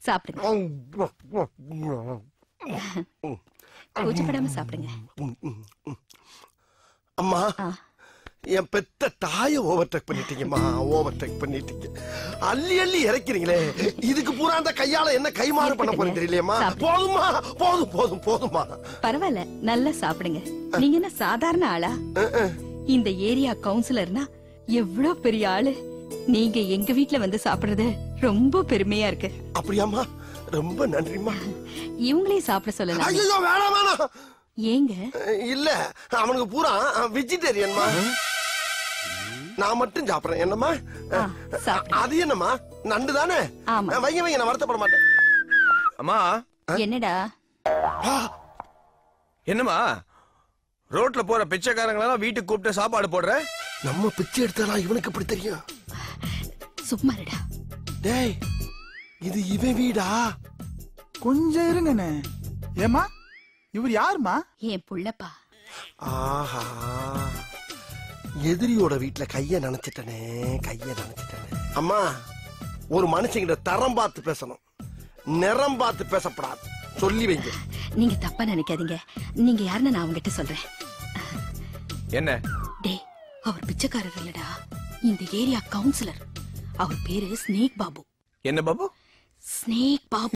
சாப்பிடுங்க கூச்சப்படாம சாப்பிடுங்க அம்மா ஆ. என் பெத்த தாய ஓவர்டேக் பண்ணிட்டீங்கம்மா ஓவர்டேக் பண்ணிட்டீங்க அள்ளி அள்ளி இறக்கிறீங்களே இதுக்கு பூரா அந்த கையால என்ன கைமாறு பண்ண போறேன் தெரியலையம்மா சாப்பிடு. போதுமா போதும் போதும் போதுமா பரவாயில்ல நல்லா சாப்பிடுங்க நீங்க என்ன சாதாரண ஆளா இந்த ஏரியா கவுன்சிலர்னா எவ்வளவு பெரிய ஆளு நீங்க எங்க வீட்ல வந்து சாப்பிடுறது ரொம்ப பெருமையா இருக்கு அப்படியாம்மா ரொம்ப நன்றிம்மா இவங்களையும் சாப்பிட சொல்லலாம் ஐயோ வேணாம் வேணாம் ஏங்க இல்ல அவனுக்கு பூரா வெஜிடேரியன்மா நான் மட்டும் சாப்பிடுறேன் என்னம்மா ஆ, சாப்பிடு. அது என்னம்மா நண்டு தானே ஆமா. வைங்க வைங்க நான் வருத்தப்பட மாட்டேன் அம்மா என்னடா என்னம்மா ரோட்ல போற பிச்சைக்காரங்களெல்லாம் வீட்டுக்கு கூப்பிட்டு சாப்பாடு போடுற நம்ம பிச்சை எடுத்தாலாம் இவனுக்கு எப்படி தெரியும் சும்மா இருடா டேய் இது இவன் வீடா கொஞ்சம் இருங்கண்ணே ஏமா இவர் யாருமா என் புள்ளப்பா ஆஹா எதிரியோட வீட்டுல கைய நினைச்சிட்டனே கைய நினைச்சிட்டனே அம்மா ஒரு மனுஷங்கிட்ட தரம் பார்த்து பேசணும் நிறம் பார்த்து பேசப்படாது சொல்லி வைங்க நீங்க தப்பா நினைக்காதீங்க நீங்க யாருன்னு நான் அவங்ககிட்ட சொல்றேன் என்ன டேய் அவர் பிச்சைக்காரர் இல்லடா இந்த ஏரியா கவுன்சிலர் அவர் பேரு ஸ்னேக் பாபு என்ன பாபு ஸ்னேக் பாபு